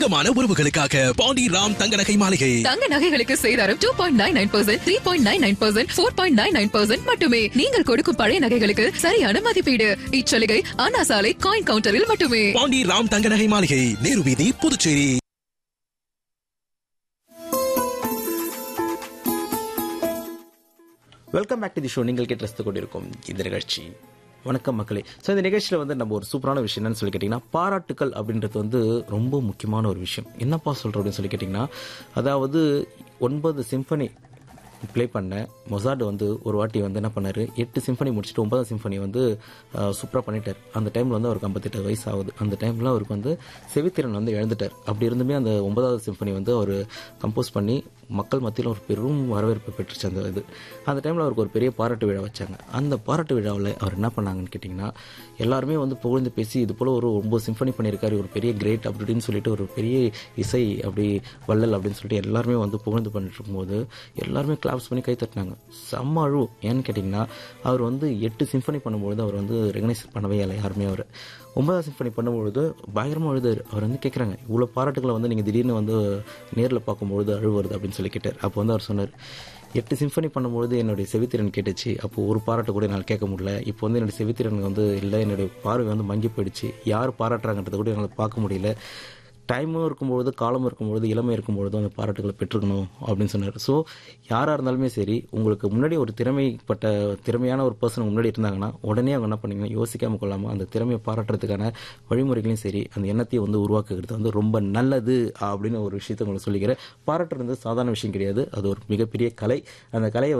தங்கமான உறவுகளுக்காக பாண்டி ராம் தங்க நகை மாளிகை தங்க நகைகளுக்கு சேதாரம் two point nine nine percent three point nine nine percent four point nine nine percent மட்டுமே நீங்கள் கொடுக்கும் பழைய நகைகளுக்கு சரியான மதிப்பீடு இச்சலுகை அண்ணா சாலை காயின் கவுண்டரில் மட்டுமே பாண்டி ராம் தங்க நகை மாளிகை நேரு வீதி Puducherry welcome back to the show நீங்கள் கேட்டு ரசித்துக் கொண்டிருக்கும் இந்த நிகழ்ச்சி வணக்கம் மக்களே ஸோ இந்த நிகழ்ச்சியில் வந்து நம்ம ஒரு சூப்பரான விஷயம் என்னன்னு சொல்லி கேட்டிங்கன்னா பாராட்டுக்கள் அப்படின்றது வந்து ரொம்ப முக்கியமான ஒரு விஷயம் என்னப்பா சொல்கிறோம் அப்படின்னு சொல்லி கேட்டிங்கன்னா அதாவது ஒன்பது சிம்பனி ப்ளே பண்ண மொசாட் வந்து ஒரு வாட்டி வந்து என்ன பண்ணாரு எட்டு சிம்பனி முடிச்சுட்டு ஒன்பதாம் சிம்பனி வந்து சூப்பராக பண்ணிட்டார் அந்த டைமில் வந்து அவருக்கு ஐம்பத்தெட்டு வயசு ஆகுது அந்த டைமில் அவருக்கு வந்து செவித்திறன் வந்து இழந்துட்டார் அப்படி இருந்துமே அந்த ஒன்பதாவது சிம்பனி வந்து அவர் கம்போஸ் பண்ணி மக்கள் மத்தியில் ஒரு பெரும் வரவேற்பு பெற்றுச்சு அந்த இது அந்த டைமில் அவருக்கு ஒரு பெரிய பாராட்டு விழா வச்சாங்க அந்த பாராட்டு விழாவில் அவர் என்ன பண்ணாங்கன்னு கேட்டிங்கன்னா எல்லாருமே வந்து புகழ்ந்து பேசி இது போல் ஒரு ஒம்பது சிம்பனி பண்ணியிருக்காரு ஒரு பெரிய கிரேட் அப்படி இப்படின்னு சொல்லிட்டு ஒரு பெரிய இசை அப்படி வள்ளல் அப்படின்னு சொல்லிட்டு எல்லாருமே வந்து புகழ்ந்து பண்ணிட்டு இருக்கும்போது எல்லாருமே கிளாப்ஸ் பண்ணி கை தட்டினாங்க செம்ம அழுவு ஏன்னு கேட்டிங்கன்னா அவர் வந்து எட்டு சிம்பனி பண்ணும்பொழுது அவர் வந்து ரெகனைஸ் பண்ணவே இல்லை யாருமே அவர் ஒன்பதாம் சிம்பனி பண்ணும்பொழுது பயங்கரமாக அழுதார் அவர் வந்து கேட்குறாங்க இவ்வளோ பாராட்டுகளை வந்து நீங்கள் திடீர்னு வந்து நேரில் பார்க்கும்பொழுது அழுவு வருது அப்படின்னு சொல்லி கேட்டார் அப்போ வந்து அவர் சொன்னார் எட்டு சிம்பனி பண்ணும்பொழுது என்னுடைய செவித்திறன் கேட்டுச்சு அப்போ ஒரு பாராட்டு கூட என்னால் கேட்க முடியல இப்போ வந்து என்னுடைய செவித்திறன் வந்து இல்லை என்னுடைய பார்வை வந்து மங்கி போயிடுச்சு யார் பாராட்டுறாங்கன்றத கூட என்னால் பார்க்க முடியல டைமும் இருக்கும்பொழுது காலமும் இருக்கும்பொழுது இளமை இருக்கும்பொழுது அந்த பாராட்டுகளை பெற்றுக்கணும் அப்படின்னு சொன்னார் ஸோ யாராக இருந்தாலுமே சரி உங்களுக்கு முன்னாடி ஒரு திறமைப்பட்ட திறமையான ஒரு பர்சன் முன்னாடி இருந்தாங்கன்னா உடனே அவங்க என்ன பண்ணீங்கன்னா யோசிக்காமல் கொள்ளாமல் அந்த திறமையை பாராட்டுறதுக்கான வழிமுறைகளையும் சரி அந்த எண்ணத்தையும் வந்து உருவாக்குறது வந்து ரொம்ப நல்லது அப்படின்னு ஒரு விஷயத்தை உங்களுக்கு சொல்லிக்கிறேன் பாராட்டுறது சாதாரண விஷயம் கிடையாது அது ஒரு மிகப்பெரிய கலை அந்த கலையை